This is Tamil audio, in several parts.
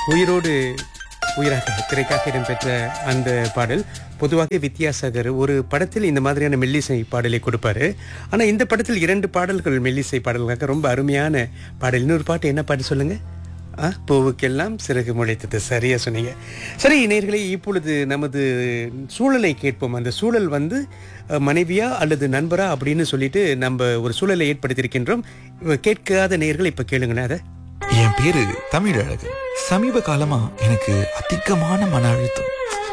உயிரோடு உயிராக திரைக்காக இடம்பெற்ற அந்த பாடல் பொதுவாக வித்யாசாகர் ஒரு படத்தில் இந்த மாதிரியான மெல்லிசை பாடலை கொடுப்பாரு ஆனா இந்த படத்தில் இரண்டு பாடல்கள் மெல்லிசை பாடல்களாக ரொம்ப அருமையான பாடல் இன்னொரு பாட்டு என்ன பாட்டு சொல்லுங்க ஆ பூவுக்கெல்லாம் சிறகு முளைத்தது சரியா சொன்னீங்க சரி நேயர்களே இப்பொழுது நமது சூழலை கேட்போம் அந்த சூழல் வந்து அஹ், மனைவியா அல்லது நண்பரா அப்படின்னு சொல்லிட்டு நம்ம ஒரு சூழலை ஏற்படுத்தியிருக்கின்றோம் இவ கேட்காத நேயர்கள் இப்ப கேளுங்களேன் அதை என் பேரு தமிழழகு சமீப காலமா எனக்கு அதிகமான மன அழுத்தம்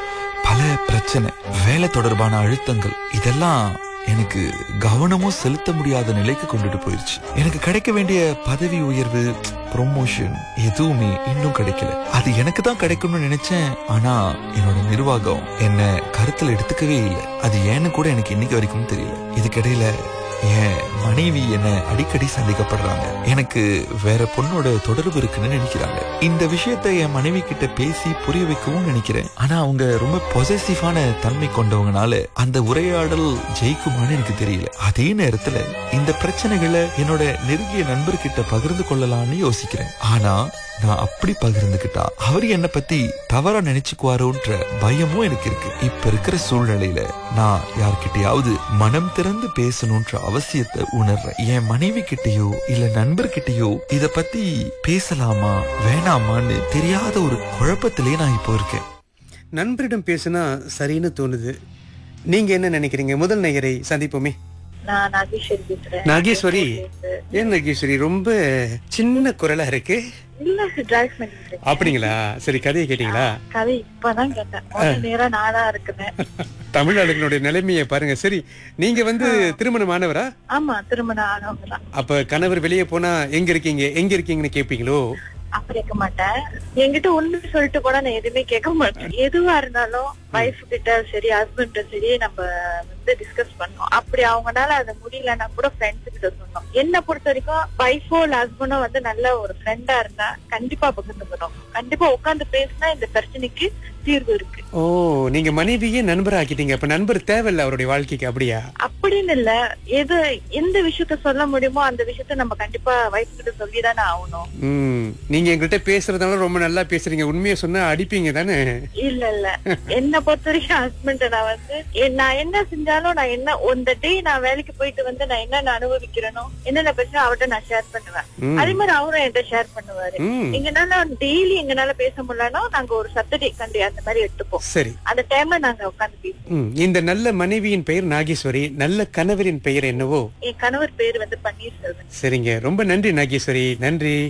பல பிரச்சனை வேலை தொடர்பான அழுத்தங்கள் இதெல்லாம் எனக்கு கவனமும் செலுத்த முடியாத நிலைக்கு கொண்டுட்டு போயிருச்சு எனக்கு கிடைக்க வேண்டிய பதவி உயர்வு ப்ரொமோஷன் எதுவுமே இன்னும் கிடைக்கல அது எனக்கு தான் கிடைக்கணும்னு நினைச்சேன் ஆனா என்னோட நிர்வாகம் என்ன கருத்துல எடுத்துக்கவே இல்லை அது ஏன்னு கூட எனக்கு இன்னைக்கு வரைக்கும் தெரியல இதுக்கிடையில என் மனைவி என்ன அடிக்கடி சந்திக்கப்படுறாங்க எனக்கு வேற பொண்ணோட தொடர்பு இருக்குன்னு நினைக்கிறாங்க இந்த விஷயத்தை என் மனைவி கிட்ட பேசி புரிய வைக்கவும் நினைக்கிறேன் ஆனா அவங்க ரொம்ப பொசசிவான தன்மை கொண்டவங்கனால அந்த உரையாடல் ஜெயிக்குமான்னு எனக்கு தெரியல அதே நேரத்துல இந்த பிரச்சனைகளை என்னோட நெருங்கிய நண்பர்கிட்ட பகிர்ந்து கொள்ளலாம்னு யோசிக்கிறேன் ஆனா நான் அப்படி பகிர்ந்துகிட்டா அவர் என்ன பத்தி தவறா நினைச்சுக்குவாரோன்ற பயமும் எனக்கு இருக்கு இப்ப இருக்கிற சூழ்நிலையில நான் யார்கிட்டயாவது மனம் திறந்து பேசணும்ன்ற அவசியத்தை உணர்றேன் என் மனைவி கிட்டயோ இல்ல நண்பர்கிட்டயோ இத பத்தி பேசலாமா வேணாமான்னு தெரியாத ஒரு குழப்பத்திலே நான் இப்போ இருக்கேன் நண்பரிடம் பேசினா சரின்னு தோணுது நீங்க என்ன நினைக்கிறீங்க முதல் நேயரை சந்திப்போமே நான் நாகேஸ்வரி பேசுறேன் நாகேஸ்வரி ஏன் நாகேஸ்வரி ரொம்ப சின்ன குரலா இருக்கு இல்ல டிரைவ் பண்ணிட்டு அப்படிங்களா சரி கதையை கேட்டீங்களா கதை இப்பதான் கேட்டேன் முதல் நேரா நானா இருக்கிறேன் தமிழர்களுடைய நிலைமையை பாருங்க சரி நீங்க வந்து திருமணமானவரா ஆமா திருமணம் ஆனவங்க தான் அப்ப கணவர் வெளியே போனா எங்க இருக்கீங்க எங்க இருக்கீங்கன்னு கேப்பீங்களோ அப்படி இருக்க மாட்டேன் என்கிட்ட ஒண்ணு சொல்லிட்டு கூட நான் எதுவுமே கேட்க மாட்டேன் எதுவா இருந்தாலும் வைஃப் கிட்ட சரி ஹஸ்பண்ட் சரி நம்ம வந்து டிஸ்கஸ் பண்ணோம் அப்படி அவங்கனால அது முடியலன்னா கூட ஃப்ரெண்ட்ஸ் கிட்ட சொன்னோம் என்ன பொறுத்த வரைக்கும் வைஃபோ இல்ல ஹஸ்பண்டோ வந்து நல்ல ஒரு ஃப்ரெண்டா இருந்தா கண்டிப்பா பகிர்ந்துக்கணும் கண்டிப்பா உட்கார்ந்து பேசினா இந்த பிரச்சனைக்கு தீர்வு இருக்கு ஓ நீங்க மனைவியே நண்பர் ஆக்கிட்டீங்க அப்ப நண்பர் தேவையில்ல அவருடைய வாழ்க்கைக்கு அப்படியா அப்படின்னு இல்ல எது எந்த விஷயத்த சொல்ல முடியுமோ அந்த விஷயத்த நம்ம கண்டிப்பா வைஃப் கிட்ட சொல்லிதானே ஆகணும் ம் நீங்க எங்கள்கிட்ட பேசுறதுனால ரொம்ப நல்லா பேசுறீங்க உண்மையை சொன்னா அடிப்பீங்க தானே இல்ல இல்ல என்ன பொறுத்த வரைக்கும் ஹஸ்பண்ட் நான் வந்து எ- நான் என்ன செஞ்சாலும் நான் என்ன அந்த டே நான் வேலைக்கு போயிட்டு வந்து நான் என்னென்ன அனுபவிக்கிறேனோ என்னென்ன பிரச்சனை அவர்கிட்ட நான் ஷேர் பண்ணுவேன் ம். அதே மாதிரி அவரும் என்கிட்ட ஷேர் பண்ணுவாரு ம் எங்கனால டெய்லி எங்கனால பேச முடியலன்னா நாங்க ஒரு சட்டர்டே கண்டி அந்த மாதிரி எடுத்துப்போம் சரி அந்த டைம்ல நாங்க உட்காந்து பேசுவோம் ம் இந்த நல்ல மனைவியின் பெயர் நாகேஸ்வரி நல்ல கணவரின் பெயர் என்னவோ என் கணவர் பேரு வந்து பன்னீர்செல்வன் சரிங்க ரொம்ப நன்றி நாகேஸ்வரி நன்றி